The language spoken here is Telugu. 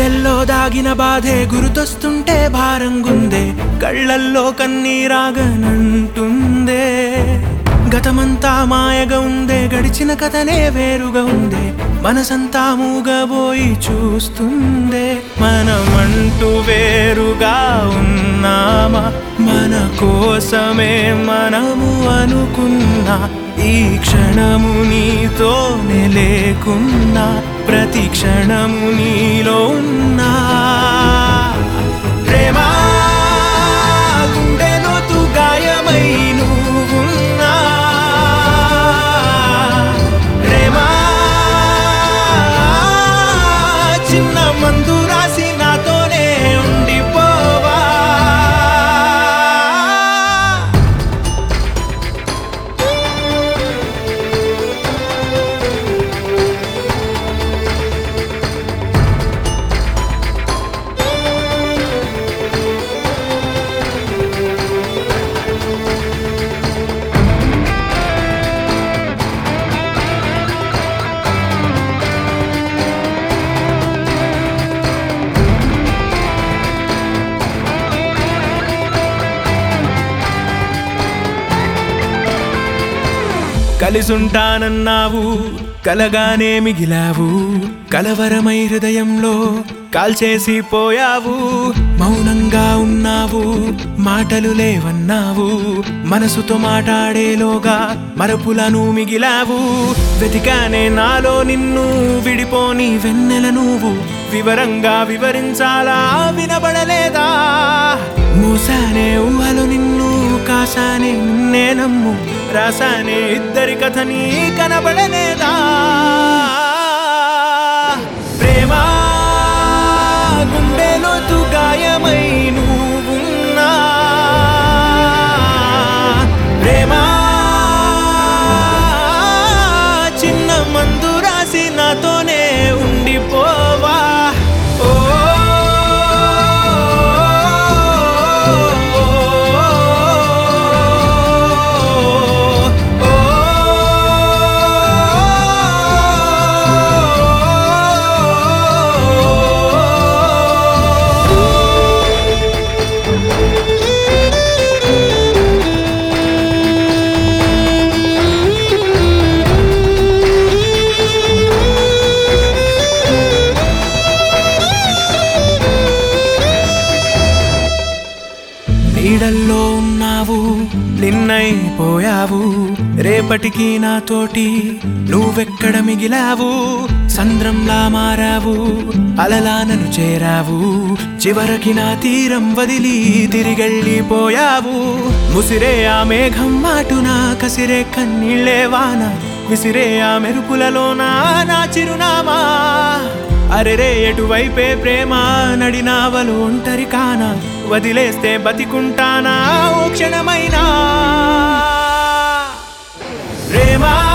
గుండెల్లో దాగిన బాధే గుర్తొస్తుంటే భారంగుందే కళ్ళల్లో కన్నీరాగనంటుందే గతమంతా మాయగా ఉందే గడిచిన కథనే వేరుగా ఉందే మనసంతా మూగబోయి చూస్తుందే మనమంటూ వేరుగా ఉన్నామా మన కోసమే మనము అనుకున్నా ఈ క్షణము నీతోనే లేకున్నా ప్రతి క్షణము నీలో ఉన్నా ప్రేమా గుండె లోతు గాయమై నువ్వున్నా ప్రేమా చిన్న మందు రాసి నాతోనే ఉండిపోవా కలిసుంటానన్నావు కలగానే మిగిలావు కలవరమై హృదయంలో కాల్చేసి పోయావు మౌనంగా ఉన్నావు మాటలు లేవన్నావు మనసుతో మాట్లాడేలోగా మరపులను మిగిలావు వెతికానే నాలో నిన్ను విడిపోని వెన్నెల నువ్వు వివరంగా వివరించాలా వినబడలేదా మూసానే ఊహలు నిన్ను కాసానే నిన్నే నమ్ము రాసానే ఇద్దరి కథని కనబడలేదా ప్రేమ గుండెలోతు గాయమై నువ్వున్నా ప్రేమ చిన్న మందు రాసి నాతోనే ఉండిపోవా ఓ నీడల్లో ఉన్నావు నిన్నైపోయావు రేపటికి నాతోటి నువ్వెక్కడ మిగిలావు సంద్రంలా మారావు అలలా నన్ను చేరావు చివరికి నా తీరం వదిలి తిరిగెళ్ళిపోయావు ముసిరే ఆ మేఘం మాటున కసిరే కన్నీళ్ళే వాన విసిరే ఆ మెరుపులలోన నా చిరునామా అరెరే ఎటువైపే ప్రేమ నడినావలు ఒంటరి కాన వదిలేస్తే బతికుంటానా ఓ క్షణమైనా ప్రేమా